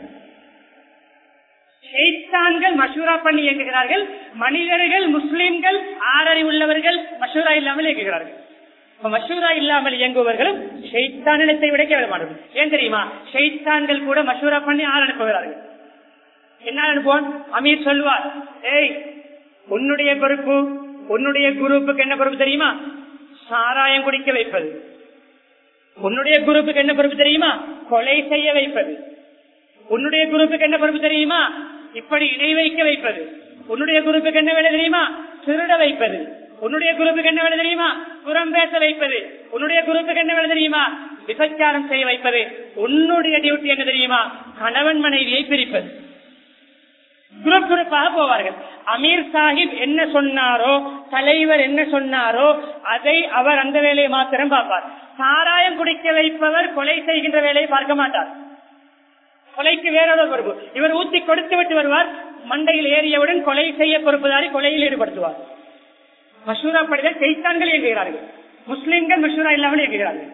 ஷைத்தான்கள் மசூரா பண்ணி இயங்குகிறார்கள் மனிதர்கள் முஸ்லிம்கள் ஆறறி உள்ளவர்கள் மசூரா இல்லாமல் இயங்குகிறார்கள் மசூரா இல்லாமல் இயங்குபவர்களும் ஷைத்தானிடத்தை விட கேவலமானது ஏன் தெரியுமா ஷைத்தான்கள் கூட மசூரா பண்ணி ஆள் அனுப்புகிறார்கள் என்ன அனுப்புவோம் அமீர் சொல்லுவார் ஏய் உன்னுடைய பொறுப்பு உன்னுடைய குரூப்புக்கு என்ன பொறுப்பு தெரியுமா சாராயம் குடிக்க வைப்பது உன்னுடைய குரூப்புக்கு என்ன பொறுப்பு தெரியுமா கொலை செய்ய வைப்பது உன்னுடைய குரூப்புக்கு என்ன பொறுப்பு தெரியுமா இப்படி இணை வைக்க வைப்பது உன்னுடைய குரூப்புக்கு என்ன வேலை தெரியுமா திருட வைப்பது உன்னுடைய குரூப்புக்கு என்ன வேலை தெரியுமா புறம் பேச வைப்பது உன்னுடைய குரூப்புக்கு என்ன வேலை தெரியுமா விபச்சாரம் செய்ய வைப்பது உன்னுடைய டியூட்டி என்ன தெரியுமா கணவன் மனைவியை பிரிப்பது குரூப் குரூப்பாக போவார்கள் அமீர் சாஹிப் என்ன சொன்னாரோ தலைவர் என்ன சொன்னாரோ அதை அவர் அந்த வேலையை மாத்திரம் பார்ப்பார் சாராயம் குடிக்க வைப்பவர் கொலை செய்கின்ற வேலையை பார்க்க மாட்டார் கொலைக்கு வேறொரு பொறுப்பு இவர் ஊத்தி கொடுத்து விட்டு வருவார் மண்டையில் ஏறியவுடன் கொலை செய்ய பொறுப்புதாரி கொலையில் ஈடுபடுத்துவார் மஷூரா படிகள் செய்தான்கள் இயங்குகிறார்கள் முஸ்லிம்கள் மஷூரா இல்லாமல் இயங்குகிறார்கள்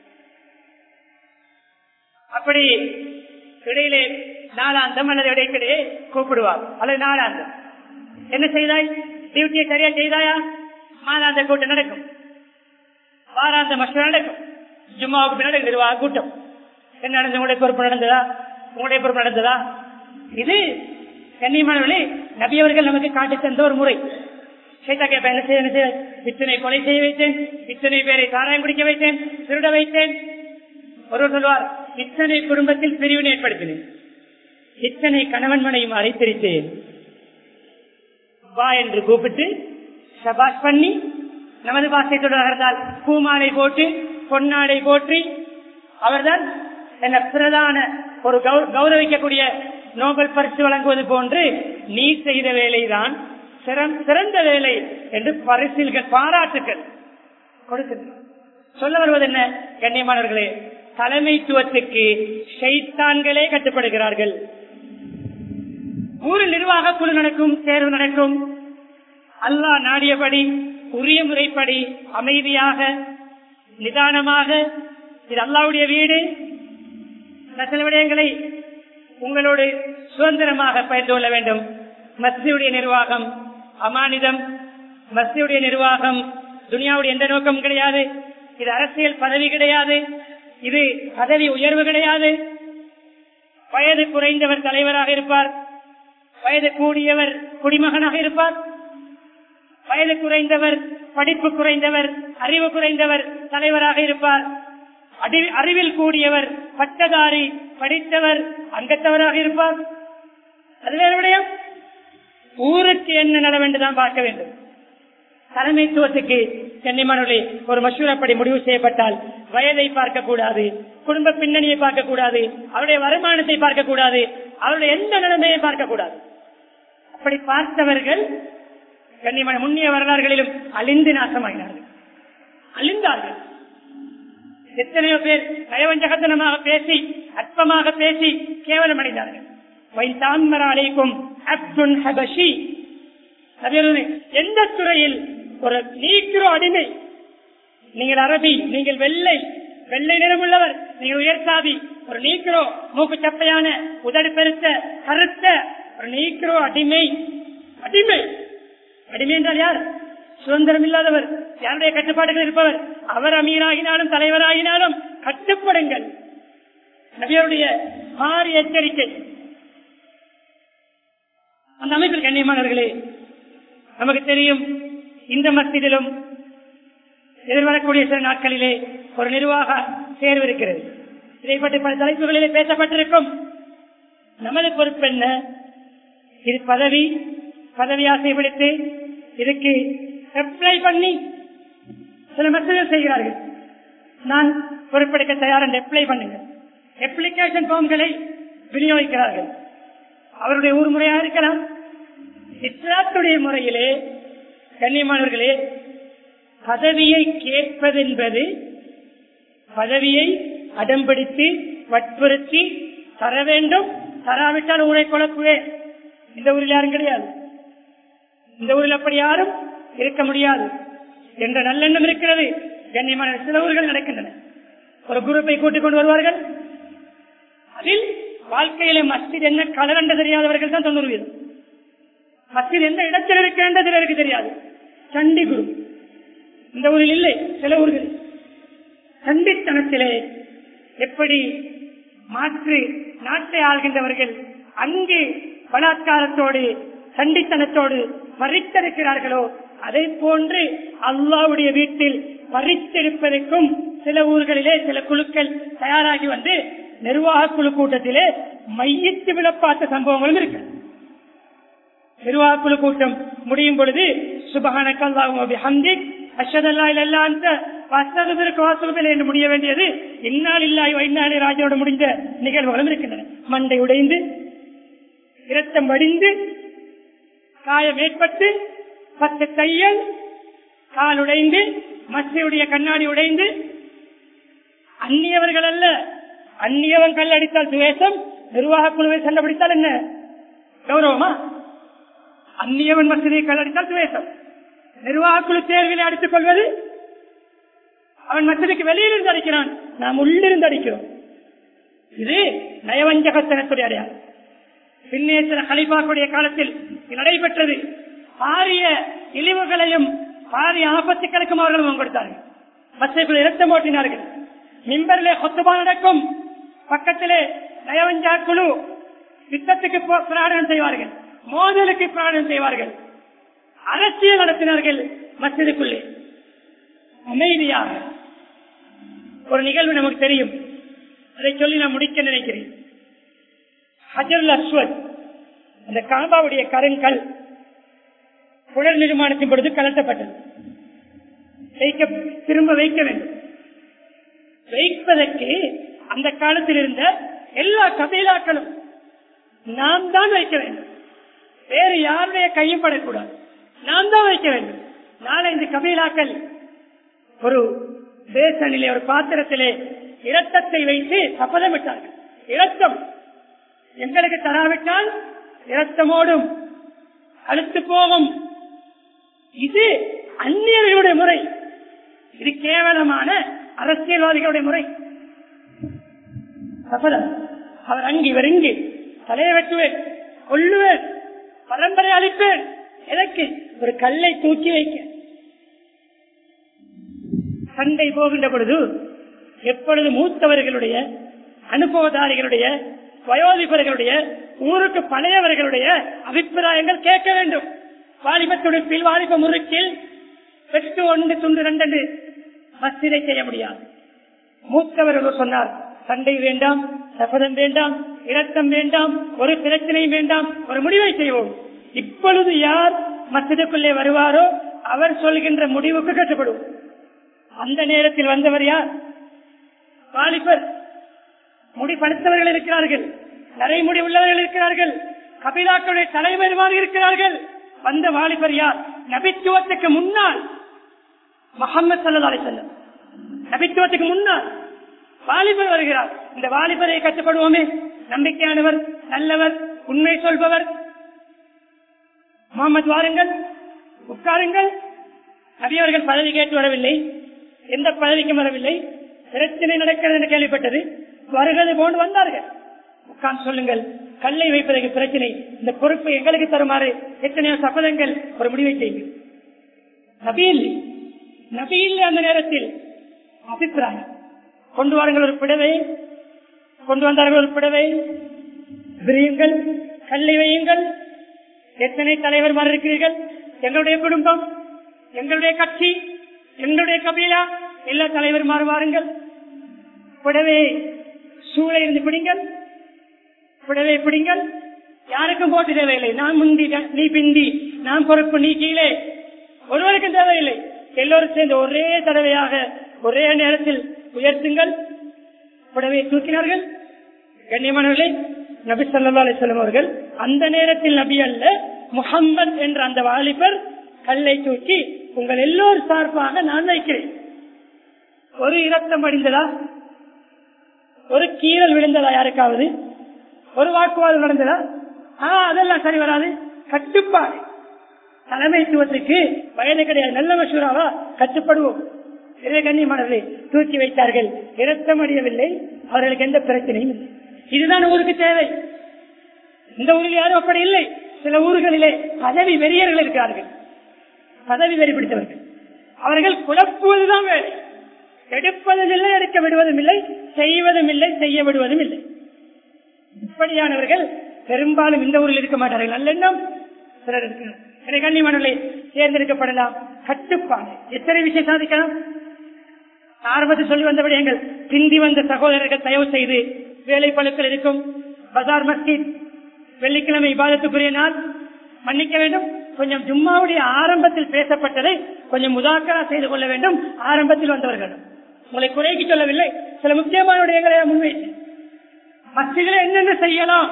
அப்படி இடையிலே நாளாந்தம் அல்லது இடைக்கிடையே கூப்பிடுவார் அல்லது நாளாந்தம் என்ன செய்தாய் டியூட்டியை சரியா செய்தாயா மாதாந்த கூட்டம் நடக்கும் வாராந்த மஷூரா நடக்கும் ஜும்மாவுக்கு பின்னாடி நிர்வாக கூட்டம் என்ன நடந்தது உங்களுடைய பொறுப்பு நடந்ததா உங்களுடைய பொறுப்பு நடந்ததா இது கண்ணியமானவர்களே நபியவர்கள் நமக்கு காட்டி தந்த ஒரு முறை சேத்தா கேப்ப என்ன செய்ய என்ன செய்ய இத்தனை கொலை செய்ய வைத்தேன் இத்தனை பேரை சாராயம் குடிக்க வைத்தேன் திருட வைத்தேன் ஒருவர் சொல்வார் இத்தனை குடும்பத்தில் பிரிவினை ஏற்படுத்தினேன் இத்தனை கணவன் மனைவிமாரை பிரித்தேன் வா என்று கூப்பிட்டு சபாஷ் பண்ணி நமது பாசை தொடர்ந்தால் பூமாலை போட்டு பொன்னாடை போற்றி அவர்தான் என்ன பிரதான ஒரு கௌ- கௌரவிக்கக்கூடிய நோபல் பரிசு வழங்குவது போன்று நீ செய்த வேலைதான் சிறந்த- சிறந்த வேலை என்று பரிசில்கள் பாராட்டுக்கள் கொடுக்கின்றனர் சொல்ல வருவது என்ன கண்ணியமானவர்களே தலைமைத்துவத்துக்கு ஷைத்தான்களே கட்டுப்படுகிறார்கள் ஊரில் நிர்வாக குழு நடக்கும் தேர்வு நடக்கும் அல்லாஹ் நாடியபடி உரிய முறைப்படி அமைதியாக நிதானமாக இது அல்லாவுடைய வீடு நான் சில விடயங்களை உங்களோடு சுதந்திரமாக பயிர்ந்து கொள்ள வேண்டும் மஸ்தியுடைய நிர்வாகம் அமானிதம் மஸ்தியுடைய நிர்வாகம் துனியாவுடைய எந்த நோக்கம் கிடையாது இது அரசியல் பதவி கிடையாது இது பதவி உயர்வு கிடையாது வயது குறைந்தவர் தலைவராக இருப்பார் வயது கூடியவர் குடிமகனாக இருப்பார் வயது குறைந்தவர் படிப்பு குறைந்தவர் அறிவு குறைந்தவர் தலைவராக இருப்பார் அடி- அறிவில் கூடியவர் பட்டதாரி படித்தவர் அங்கத்தவராக இருப்பார் அது வேறு விடயம் ஊருக்கு என்ன நடவென்றுதான் பார்க்க வேண்டும் தலைமைத்துவத்துக்கு சென்னிமனுடைய ஒரு மசூரப்படி முடிவு செய்யப்பட்டால் வயதை பார்க்க கூடாது குடும்ப பின்னணியை பார்க்க கூடாது அவருடைய வருமானத்தை பார்க்க கூடாது அவருடைய எந்த நிலைமையை பார்க்க கூடாது அப்படி பார்த்தவர்கள் கண்ணியமான முன்னிய வரலாறுகளிலும் அழிந்து நாசமாகினார்கள் அழிந்தார்கள் எத்தனையோ பேர் நயவஞ்சகத்தனமாக பேசி அற்பமாக பேசி கேவலம் அடைந்தார்கள் வைத்தாமராலைக்கும் அப்துல் ஹபஷி நபியர்களே, எந்த துறையில் ஒரு நீக்கிரோ அடிமை நீங்கள் அரபி நீங்கள் வெள்ளை வெள்ளை நிறமுள்ளவர் நீங்கள் உயர்சாதி ஒரு நீக்கிறோ மூக்கு சப்பையான உதடு பெருத்த கருத்த ஒரு நீக்கிறோ அடிமை அடிமை அடிமை என்றால் யார் சுதந்திரம் இல்லாதவர் யாருடைய கட்டுப்பாடுகள் இருப்பவர் அவர் அமீராகினாலும் தலைவராகினாலும் கட்டுப்படுங்கள் நபியருடைய மாறி எச்சரிக்கை அந்த அமைப்பில் கண்ணியமானவர்களே நமக்கு தெரியும் இந்த மத்தியிலும் எதிர்வரக்கூடிய சில நாட்களிலே ஒரு நிர்வாக தேர்வு இருக்கிறது இதை பற்றி பல தலைப்புகளிலே பேசப்பட்டிருக்கும் நமது பொறுப்பு என்ன இது பதவி பதவி ஆசை பிடித்து இதுக்கு அப்ளை பண்ணி சில மெசேஜ் செய்கிறார்கள் நான் பொறுப்பெடுக்க தயார் என்று அப்ளை பண்ணுங்க அப்ளிகேஷன் ஃபார்ம்களை விநியோகிக்கிறார்கள் அவருடைய ஊர் முறையாக இருக்கலாம் இஸ்லாத்துடைய முறையிலே கண்ணியமானவர்களே பதவியை கேட்பதென்பது பதவியை அடம்பிடித்து வற்புறுத்தி தர வேண்டும் தராவிட்டால் ஊரை குழப்புவேன் இந்த ஊரில் யாரும் கிடையாது இந்த ஊரில் அப்படி யாரும் இருக்க முடியாது என்ற நல்லெண்ணம் இருக்கிறது கண்ணியமான சில ஊர்கள் நடக்கின்றன ஒரு குரூப்பை கூட்டிக் கொண்டு வருவார்கள் அதில் வாழ்க்கையில மஸ்ஜித் என்ன கலர் என்று தெரியாதவர்கள் தான் தொண்ணூறு வீதம் மஸ்ஜித் எந்த இடத்தில் இருக்கின்ற சிலருக்கு தெரியாது சண்டி குரு இந்த ஊரில் இல்லை சில ஊர்கள் சண்டித்தனத்திலே எப்படி மாற்று நாட்டை ஆள்கின்றவர்கள் அங்கு பலாத்காரத்தோடு சண்டித்தனத்தோடு பறித்திருக்கிறார்களோ அதை போன்று அல்லாவுடைய வீட்டில் பறித்திருப்பதற்கும் சில ஊர்களிலே சில குழுக்கள் தயாராகி வந்து நிர்வாக குழு கூட்டத்திலே மையத்து விழப்பாட்ட சம்பவங்களும் இருக்கு நிர்வாக குழு கூட்டம் முடியும் பொழுது சுபஹானக அல்லாஹும்ம பிஹம்திக் அஷ்ஹது அல்லா இலாஹ இல்லா அன்த வஸ்தக்ஃபிருக வஅத்தூபு இலைஹி என்று முடிய வேண்டியது இன்னால் இல்லாஹி வ இன்னா இலைஹி ராஜிஊனோட முடிந்த நிகழ்வுகளும் இருக்கின்றன மண்டை உடைந்து இரத்தம் வடிந்து காயம் ஏற்பட்டு பத்து தையல் கால் உடைந்து மச்சையுடைய கண்ணாடி உடைந்து அந்நியவர்கள் அல்ல அந்நியவன் கல் அடித்தால் துவேஷம் நிர்வாக குழுவை சண்டை பிடித்தால் என்ன கௌரவமா அந்நியவன் மசதியை கல் அடித்தால் துவேஷம் நிர்வாக குழு தேர்வினை அடித்துக் கொள்வது அவன் மசதிக்கு வெளியிலிருந்து அடிக்கிறான் நாம் உள்ளிருந்து அடிக்கிறோம் இது நயவஞ்சகத்தனத்துடைய அடையாளம் பின்னேசன கலிபாக்குடைய காலத்தில் இது நடைபெற்றது பாரிய இழிவுகளையும் பாரிய ஆபத்துக்களுக்கும் அவர்கள் முகம் கொடுத்தார்கள் மசைக்குள் இரத்தம் ஓட்டினார்கள் மிம்பரிலே கொத்துபா நடக்கும் பக்கத்திலே நயவஞ்சா குழு யுத்தத்துக்கு போ- பிரயாணம் செய்வார்கள் மோதலுக்கு பிரயாணம் செய்வார்கள் அரசியல் நடத்தினார்கள் மசிதுக்குள்ளே அமைதியாக ஒரு நிகழ்வு நமக்கு தெரியும் அதை சொல்லி நான் முடிக்க நினைக்கிறேன் ஹஜருல் அஸ்வத் அந்த காபாவுடைய கருங்கல் புனர் நிர்மாணத்தின் பொழுது கலட்டப்பட்டது வைக்க திரும்ப வைக்க வேண்டும் வைப்பதற்கு அந்த காலத்தில் இருந்த எல்லா கபீலாக்களும் நாம் தான் வைக்க வேண்டும் வேறு யாருடைய கையும் படக்கூடாது நாம் தான் வைக்க வேண்டும் நாளை இந்த கபீலாக்கள் ஒரு பேசனிலே ஒரு பாத்திரத்திலே இரத்தத்தை வைத்து சபதமிட்டார்கள் இரத்தம் எங்களுக்கு தராவிட்டால் இரத்தமோடும் அழுத்து போகும் இது அந்நியர்களுடைய முறை இது கேவலமான அரசியல்வாதிகளுடைய முறை சபதம் அவர் அங்கு இவர் இங்கு தலையை வெட்டுவேன் கொள்ளுவேன் பரம்பரை அளிப்பேன் எதற்கு ஒரு கல்லை தூக்கி வைக்க சண்டை போகின்ற பொழுது எப்பொழுது மூத்தவர்களுடைய அனுபவதாரிகளுடைய வயோதிபர்களுடைய ஊருக்கு பழையவர்களுடைய அபிப்பிராயங்கள் கேட்க வேண்டும் வாலிப துடிப்பில் வாலிப முறுக்கில் வெட்டு ஒன்று துண்டு ரெண்டு மஸ்திரை செய்ய முடியாது மூத்தவர்கள் சொன்னார் சண்டை வேண்டாம் சபதம் வேண்டாம் இரத்தம் வேண்டாம் ஒரு பிரச்சனையும் வேண்டாம் ஒரு முடிவை செய்வோம் இப்பொழுது யார் மசிதக்குள்ளே வருவாரோ அவர் சொல்கின்ற முடிவுக்கு கட்டுப்படும் அந்த நேரத்தில் வந்தவர் யார் வாலிபர் முடி படுத்தவர்கள் இருக்கிறார்கள் நரைமுடி உள்ளவர்கள் இருக்கிறார்கள் கபிலாக்களுடைய தலைவருமாறு இருக்கிறார்கள் வந்த வாலிபர் யார் நபித்துவத்துக்கு முன்னால் முகமது சல்லா அலிசல்லம் நபித்துவத்துக்கு முன்னால் வாலிபர் வருகிறார் இந்த வாலிபரை கட்டுப்படுவோமே நம்பிக்கையானவர் நல்லவர் உண்மை சொல்பவர் முகமது வாருங்கள் உட்காருங்கள் நபியவர்கள் பதவி கேட்டு வரவில்லை எந்த பதவிக்கும் வரவில்லை பிரச்சனை நடக்கிறது என்று கேள்விப்பட்டது வருகிறது போன்று வந்தார்கள் உட்கார்ந்து சொல்லுங்கள் கல்லை வைப்பதற்கு பிரச்சனை இந்த பொறுப்பை எங்களுக்கு தருமாறு எத்தனையோ சபதங்கள் ஒரு முடிவை செய்யுங்கள் நபி இல்லை நபி இல்லை அந்த நேரத்தில் அபிப்பிராயம் கொண்டு வாருங்கள் ஒரு பிடவை கொண்டு வந்தார்கள் ஒரு பிடவை விரியுங்கள் கல்லை வையுங்கள் எத்தனை தலைவர்மார் இருக்கிறீர்கள் எங்களுடைய குடும்பம் எங்களுடைய கட்சி எங்களுடைய கபீலா எல்லா தலைவர்மார் வாருங்கள் புடவை சூளை இருந்து பிடிங்கள் புடவை பிடிங்கள் யாருக்கும் போட்டு தேவையில்லை நான் முந்தி நீ பிந்தி நான் பொறுப்பு நீ கீழே ஒருவருக்கும் தேவையில்லை எல்லோரும் சேர்ந்து ஒரே தடவையாக ஒரே நேரத்தில் உயர்த்துங்கள் புடவையை தூக்கினார்கள் கண்ணியமானவர்களே நபி சல்லா அலிஸ்லாம் அவர்கள் அந்த நேரத்தில் நபி அல்ல முகம்மது என்ற அந்த வாலிபர் கல்லை தூக்கி உங்கள் எல்லோரும் சார்பாக நான் வைக்கிறேன் ஒரு இரத்தம் அடிந்ததா ஒரு கீரல் விழுந்ததா யாருக்காவது ஒரு வாக்குவாதம் நடந்ததா ஆ அதெல்லாம் சரி வராது கட்டுப்பாடு தலைமைத்துவத்துக்கு வயது கிடையாது நல்ல மசூராவா கட்டுப்படுவோம் இதை கண்ணியமானவர்களே தூக்கி வைத்தார்கள் இரத்தம் அடியவில்லை அவர்களுக்கு எந்த பிரச்சனையும் இல்லை இதுதான் ஊருக்கு தேவை இந்த ஊரில் யாரும் அப்படி இல்லை சில ஊர்களிலே பதவி வெறியர்கள் இருக்கிறார்கள் பதவி வெறி பிடித்தவர்கள் அவர்கள் குழப்புவதுதான் வேலை எடுப்பதும் இல்லை எடுக்க விடுவதும் இல்லை செய்வதும் இல்லை செய்ய விடுவதும் இல்லை இப்படியானவர்கள் பெரும்பாலும் இந்த ஊரில் இருக்க மாட்டார்கள் நல்லெண்ணம் சிலர் இருக்கிறார் எனவே கண்ணியமானவர்களை தேர்ந்தெடுக்கப்படலாம் கட்டுப்பாடு எத்தனை விஷயம் சாதிக்கலாம் ஆரம்பத்தில் சொல்லி வந்த விடயங்கள் பிந்தி வந்த சகோதரர்கள் தயவு செய்து வேலை பழுக்கள் இருக்கும் பஜார் மஸ்ஜித் வெள்ளிக்கிழமை இபாதத்துக்குரிய நாள் மன்னிக்க வேண்டும் கொஞ்சம் ஜும்மாவுடைய ஆரம்பத்தில் பேசப்பட்டதை கொஞ்சம் முதாக்கரா செய்து கொள்ள வேண்டும் ஆரம்பத்தில் வந்தவர்கள் உங்களை குறைக்கு சொல்லவில்லை சில முக்கியமான விடயங்களை முன்வைத்து மசிதில என்னென்ன செய்யலாம்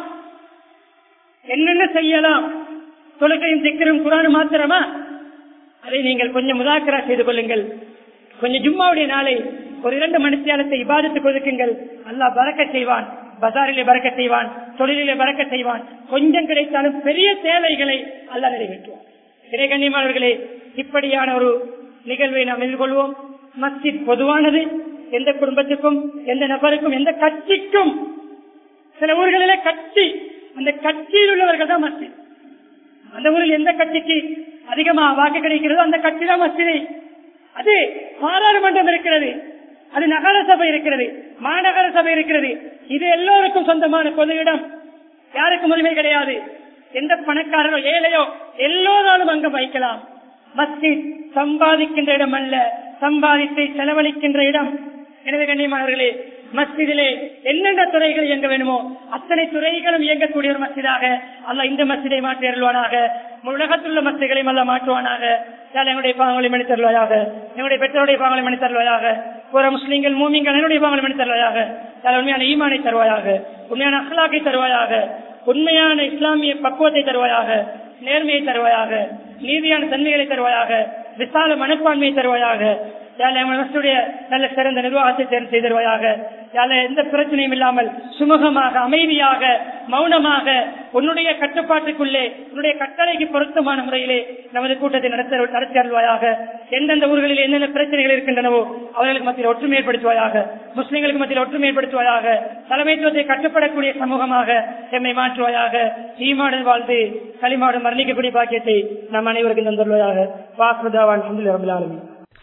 என்னென்ன செய்யலாம் தொழுகையும் திக்கரும் குரானு மாத்திரமா அதை நீங்கள் கொஞ்சம் முதாக்கரா செய்து கொள்ளுங்கள் கொஞ்சம் ஜும்மாவுடைய நாளை ஒரு இரண்டு மணித்தியாலத்தை இபாதத்துக்கு ஒதுக்குங்கள் அல்லாஹ் பறக்க செய்வான் பஜாரிலே பறக்க செய்வான் தொழிலிலே பறக்க செய்வான் கொஞ்சம் கிடைத்தாலும் பெரிய தேவைகளை அல்லாஹ் நிறைவேற்றுவான் இறைகண்ணியமானவர்களே இப்படியான ஒரு நிகழ்வை நாம் எதிர்கொள்வோம் மஸ்ஜித் பொதுவானது எந்த குடும்பத்துக்கும் எந்த நபருக்கும் எந்த கட்சிக்கும் சில ஊர்களிலே கட்சி அந்த கட்சியில் உள்ளவர்கள் தான் மஸ்ஜித் அந்த ஊரில் எந்த கட்சிக்கு அதிகமா வாக்கு கிடைக்கிறதோ அந்த கட்சி தான் மஸ்ஜிதை அது பாராளுமன்றம் இருக்கிறது அது நகர சபை இருக்கிறது மாநகர சபை இருக்கிறது இது எல்லோருக்கும் சொந்தமான பொது இடம் யாருக்கும் உரிமை கிடையாது எந்த பணக்காரரோ ஏழையோ எல்லோராலும் அங்கு வைக்கலாம் மஸ்ஜித் சம்பாதிக்கின்ற இடம் அல்ல சம்பாதித்தை செலவழிக்கின்ற இடம் எனவே கண்ணியமானவர்களே மஸ்ஜிதிலே என்னென்ன துறைகள் இயங்க வேணுமோ அத்தனை துறைகளும் இயங்கக்கூடிய ஒரு மஸ்ஜிதாக அல்ல இந்த மஸ்ஜிதை மாற்றி அருள்வானாக உலகத்தில் உள்ள மஸ்ஜிகளையும் அல்ல மாற்றுவானாக யாழ் எங்களுடைய பாவங்களை மணி தருவாயாக எங்களுடைய பெற்றோருடைய பாவங்களை மணி தருவாயாக புற முஸ்லீம்கள் மூமிங்கள் என்னுடைய பாவங்களை மணி தருவாயாக யாழ் உண்மையான ஈமானை தருவாயாக உண்மையான அஹ்லாக்கை தருவாயாக உண்மையான இஸ்லாமிய பக்குவத்தை தருவாயாக நேர்மையை தருவாயாக நீதியான தன்மைகளை தருவாயாக விசால மனப்பான்மையை தருவாயாக யாழ் மனசுடைய நல்ல சிறந்த நிர்வாகத்தை தேர்வு செய்திருவாயாக யாழ் எந்த பிரச்சனையும் இல்லாமல் சுமூகமாக அமைதியாக மௌனமாக உன்னுடைய கட்டுப்பாட்டுக்குள்ளே உன்னுடைய கட்டளைக்கு பொருத்தமான முறையிலே நமது கூட்டத்தை நடத்த நடத்தி அருள்வாயாக எந்தெந்த ஊர்களில் என்னென்ன பிரச்சனைகள் இருக்கின்றனவோ அவர்களுக்கு மத்தியில் ஒற்றுமை ஏற்படுத்துவாயாக முஸ்லிம்களுக்கு மத்தியில் ஒற்றுமை ஏற்படுத்துவாயாக தலைமைத்துவத்தை கட்டுப்படக்கூடிய சமூகமாக எம்மை மாற்றுவாயாக ஈமாடன் வாழ்ந்து களிமாடன் மரணிக்கக்கூடிய பாக்கியத்தை நம் அனைவருக்கும் தந்துள்ளாயாக வாக்குதாவான் அஹமதுல்லாஹி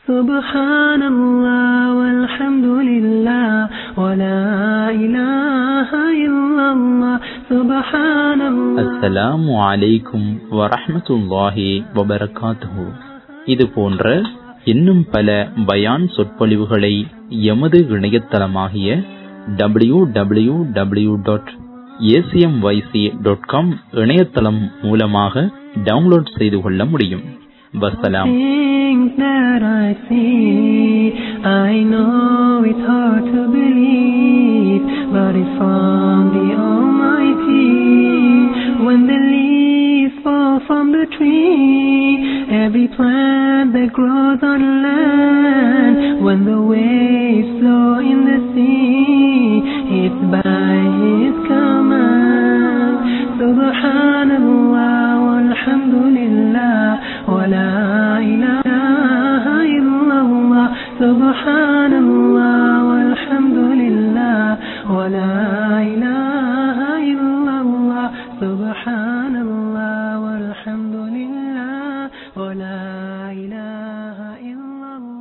سبحان الله والحمد لله ولا إله إلا الله سبحان الله அஸ்ஸலாமு அலைக்கும் வரஹ்மத்துல்லாஹி வபரகாத்துஹு இது போன்ற இன்னும் பல பயான் சொற்பொழிவுகளை எமது இணையதளமாகிய W W W dot ACMYC dot com இணையதளம் மூலமாக டவுன்லோட் செய்து கொள்ள முடியும் வசலாம் Things that I see, I know it's hard to believe, but it's from the Almighty. When the leaves fall from the tree, every plant that grows on land, when the waves flow in the sea, it's by His command. Subhanallah, walhamdulillah, wa la ilaha illallah. Subhanallah, walhamdulillah, wa la ilaha illallah. Subhanallah, walhamdulillah, wa la ilaha illallah.